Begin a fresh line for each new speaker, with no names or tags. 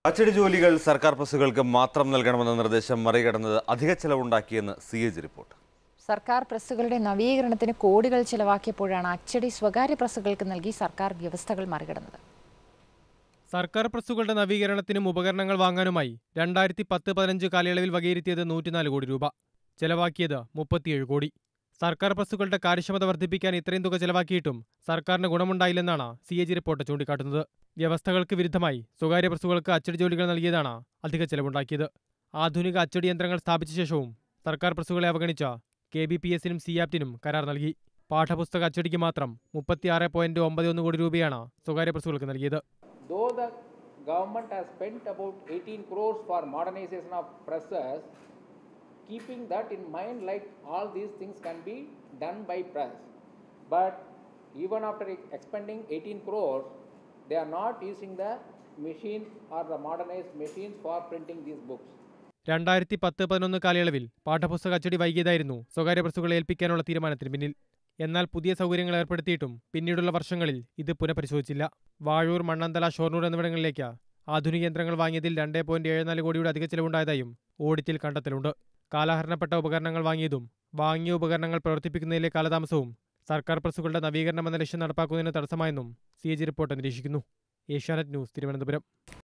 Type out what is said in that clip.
അച്ചടി ജോലികൾ സർക്കാർ പ്രസ്സുകൾക്ക് മാത്രം നൽകണമെന്ന നിർദ്ദേശം മറികടന്നത് അധിക ചെലവുണ്ടാക്കിയെന്ന് സി എജ് റിപ്പോർട്ട്
സർക്കാർ പ്രസ്സുകളുടെ നവീകരണത്തിന് കോടികൾ ചെലവാക്കിയപ്പോഴാണ് അച്ചടി സ്വകാര്യ പ്രസ്സുകൾക്ക് നൽകി സർക്കാർ വ്യവസ്ഥകൾ മറികടന്നത്
സർക്കാർ പ്രസ്സുകളുടെ നവീകരണത്തിനും ഉപകരണങ്ങൾ വാങ്ങാനുമായി രണ്ടായിരത്തി പത്ത് പതിനഞ്ച് കാലയളവിൽ വകയിരുത്തിയത് നൂറ്റിനാല് കോടി രൂപ ചെലവാക്കിയത് മുപ്പത്തിയേഴ് കോടി സർക്കാർ പ്രസ്സുകളുടെ കാര്യക്ഷമത വർദ്ധിപ്പിക്കാൻ ഇത്രയും തുക ചെലവാക്കിയിട്ടും സർക്കാരിന് ഗുണമുണ്ടായില്ലെന്നാണ് സി എ ജി റിപ്പോർട്ട് ചൂണ്ടിക്കാട്ടുന്നത് വ്യവസ്ഥകൾക്ക് വിരുദ്ധമായി സ്വകാര്യ പ്രസ്സുകൾക്ക് അച്ചടി ജോലികൾ നൽകിയതാണ് അധിക ചെലവുണ്ടാക്കിയത് ആധുനിക അച്ചടി യന്ത്രങ്ങൾ സ്ഥാപിച്ച ശേഷവും സർക്കാർ പ്രസ്സുകളെ അവഗണിച്ച കെ ബി പി എസിനും സിയാപ്റ്റിനും കരാർ നൽകി പാഠപുസ്തക അച്ചടിക്ക് മാത്രം മുപ്പത്തിയാറ് പോയിന്റ് ഒമ്പത് ഒന്ന് കോടി രൂപയാണ് സ്വകാര്യ പ്രസ്സുകൾക്ക് നൽകിയത്
though the government has spent about 18 crores for modernization of presses, keeping that in mind, like all these things can be done by press. But even after ex- expending 18 crores, they are not using the machines or the modernized machines for printing these books.
രണ്ടായിരത്തി പത്ത് പതിനൊന്ന് കാലയളവിൽ പാഠപുസ്തക അച്ചടി വൈകിയതായിരുന്നു സ്വകാര്യ പ്രസ്സുകളെ ഏൽപ്പിക്കാനുള്ള തീരുമാനത്തിന് പിന്നിൽ എന്നാൽ പുതിയ സൗകര്യങ്ങൾ ഏർപ്പെടുത്തിയിട്ടും പിന്നീടുള്ള വർഷങ്ങളിൽ ഇത് പുനഃപരിശോധിച്ചില്ല വാഴൂർ മണ്ണന്തല ഷൊർണൂർ എന്നിവിടങ്ങളിലേക്ക് ആധുനിക യന്ത്രങ്ങൾ വാങ്ങിയതിൽ രണ്ടേ പോയിന്റ് ഏഴ് നാല് കോടിയുടെ അധിക ചെലവുണ്ടായതായും ഓഡിറ്റിൽ കണ്ടെത്തലുണ്ട് കാലഹരണപ്പെട്ട ഉപകരണങ്ങൾ വാങ്ങിയതും വാങ്ങിയ ഉപകരണങ്ങൾ പ്രവർത്തിപ്പിക്കുന്നതിലെ കാലതാമസവും സർക്കാർ പ്രസ്സുകളുടെ നവീകരണം എന്ന ലക്ഷ്യം നടപ്പാക്കുന്നതിന് തടസ്സമായെന്നും സി എ ജി റിപ്പോർട്ട് നിരീക്ഷിക്കുന്നു ഏഷ്യാനെറ്റ് ന്യൂസ് തിരുവനന്തപുരം